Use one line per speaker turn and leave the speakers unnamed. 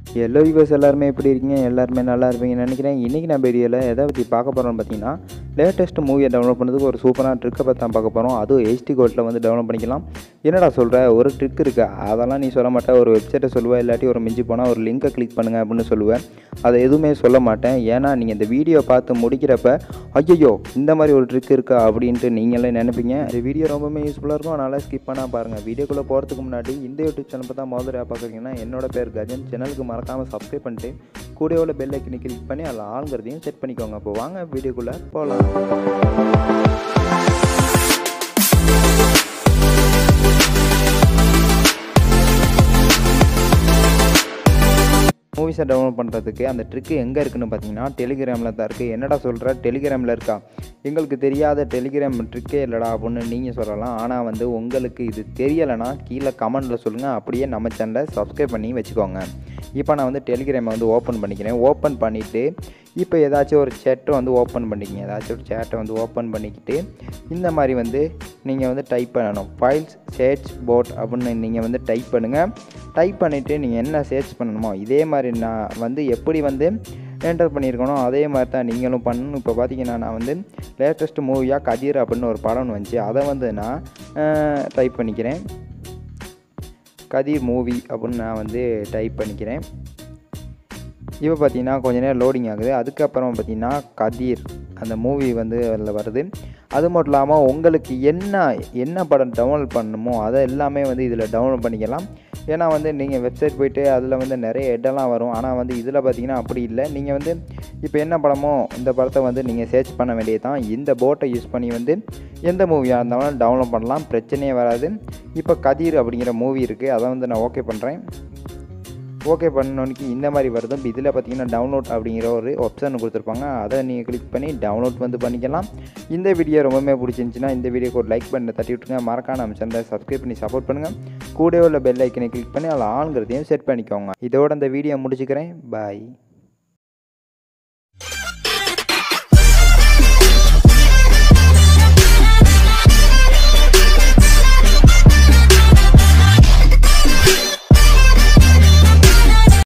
yellow viewers எல்லாருமே எப்படி இருக்கீங்க எல்லாருமே நல்லா இருப்பீங்கன்னு நினைக்கிறேன் இன்றைக்கி நான் வீடியோவில் எதை பற்றி பார்க்க போகிறோம்னு பார்த்தீங்கன்னா லேட்டஸ்ட் மூவியை டவுன்லோட் பண்ணுறதுக்கு ஒரு சூப்பரான ட்ரிக்கை பற்றி தான் பார்க்க போகிறோம் அதுவும் ஹெச்டி கோட்டில் வந்து டவுன்லோட் பண்ணிக்கலாம் என்னடா சொல்கிற ஒரு ட்ரிக் இருக்கு அதெல்லாம் நீ சொல்ல மாட்டேன் ஒரு வெப்சைட்டை சொல்லுவேன் இல்லாட்டி ஒரு மிஞ்சி போனால் ஒரு லிங்கை கிளிக் பண்ணுங்கள் அப்படின்னு சொல்லுவேன் அதை எதுவுமே சொல்ல மாட்டேன் ஏன்னா நீங்கள் இந்த வீடியோ பார்த்து முடிக்கிறப்ப ஐயோ இந்த மாதிரி ஒரு ட்ரிக் இருக்கா அப்படின்ட்டு நீங்களே நினைப்பீங்க இந்த வீடியோ ரொம்பவே யூஸ்ஃபுல்லாக இருக்கும் அதனால் ஸ்கிப் பண்ணால் பாருங்கள் வீடியோக்குள்ளே போகிறதுக்கு முன்னாடி இந்த யூடியூப் சேனல் தான் முதல்ல பார்க்குறீங்கன்னா என்னோட பேர் கஜன் சேனலுக்கு மறக்காமல் சப்ஸ்கிரைப் பண்ணிட்டு கூட உள்ள பெல் ஐக்கனை கிளிக் பண்ணி அதில் ஆளுங்கிறதையும் செட் பண்ணிக்கோங்க அப்போ வாங்க வீடியோக்குள்ளே போகலாம் மூவிஸை டவுன்லோட் பண்ணுறதுக்கு அந்த ட்ரிக்கு எங்கே இருக்குன்னு பார்த்தீங்கன்னா டெலிகிராமில் தான் இருக்குது என்னடா சொல்கிற டெலிகிராமில் இருக்கா எங்களுக்கு தெரியாத டெலிகிராம் ட்ரிக்கே இல்லைடா அப்படின்னு நீங்கள் சொல்லலாம் ஆனால் வந்து உங்களுக்கு இது தெரியலைன்னா கீழே கமெண்டில் சொல்லுங்கள் அப்படியே நம்ம சேனலை சப்ஸ்கிரைப் பண்ணி வச்சுக்கோங்க இப்போ நான் வந்து டெலிகிராமை வந்து ஓப்பன் பண்ணிக்கிறேன் ஓப்பன் பண்ணிவிட்டு இப்போ ஏதாச்சும் ஒரு சேட்டை வந்து ஓப்பன் பண்ணிக்கிங்க ஏதாச்சும் ஒரு சேட்டை வந்து ஓப்பன் பண்ணிக்கிட்டு இந்த மாதிரி வந்து நீங்கள் வந்து டைப் பண்ணணும் ஃபைல்ஸ் சர்ச் போட் அப்படின்னு நீங்கள் வந்து டைப் பண்ணுங்கள் டைப் பண்ணிவிட்டு நீங்கள் என்ன சர்ச் பண்ணணுமோ இதே மாதிரி நான் வந்து எப்படி வந்து என்டர் பண்ணியிருக்கணும் அதே மாதிரி தான் நீங்களும் பண்ணணும் இப்போ பார்த்தீங்கன்னா நான் வந்து லேட்டஸ்ட் மூவியாக கதிர் அப்படின்னு ஒரு படம் வந்துச்சு அதை வந்து நான் டைப் பண்ணிக்கிறேன் கதிர் மூவி அப்படின்னு நான் வந்து டைப் பண்ணிக்கிறேன் இப்போ பார்த்தீங்கன்னா கொஞ்ச நேரம் லோடிங் ஆகுது அதுக்கப்புறம் பார்த்தீங்கன்னா கதிர் அந்த மூவி வந்து அதில் வருது அது மட்டும் இல்லாமல் உங்களுக்கு என்ன என்ன படம் டவுன்லோட் பண்ணணுமோ அதை எல்லாமே வந்து இதில் டவுன்லோட் பண்ணிக்கலாம் ஏன்னா வந்து நீங்கள் வெப்சைட் போயிட்டு அதில் வந்து நிறைய இடம்லாம் வரும் ஆனால் வந்து இதில் பார்த்தீங்கன்னா அப்படி இல்லை நீங்கள் வந்து இப்போ என்ன படமோ இந்த படத்தை வந்து நீங்கள் சர்ச் பண்ண வேண்டியது தான் இந்த போட்டை யூஸ் பண்ணி வந்து எந்த மூவியாக இருந்தாலும் டவுன்லோட் பண்ணலாம் பிரச்சனையே வராது இப்போ கதிர் அப்படிங்கிற மூவி இருக்குது அதை வந்து நான் ஓகே பண்ணுறேன் ஓகே பண்ணோன்னைக்கு இந்த மாதிரி வருது இப்போ இதில் பார்த்தீங்கன்னா டவுன்லோட் அப்படிங்கிற ஒரு ஆப்ஷன் கொடுத்துருப்பாங்க அதை நீங்கள் கிளிக் பண்ணி டவுன்லோட் வந்து பண்ணிக்கலாம் இந்த வீடியோ ரொம்பவே பிடிச்சிருந்துச்சின்னா இந்த வீடியோக்கு ஒரு லைக் பண்ணி தட்டி விட்டுருங்க மறக்காம நம்ம சேனலை சப்ஸ்கிரைப் பண்ணி சப்போர்ட் பண்ணுங்கள் கூட உள்ள பெல் ஐக்கனை கிளிக் பண்ணி அதில் ஆளுங்கிறதையும் செட் பண்ணிக்கோங்க இதோட இந்த வீடியோ முடிச்சுக்கிறேன் பாய்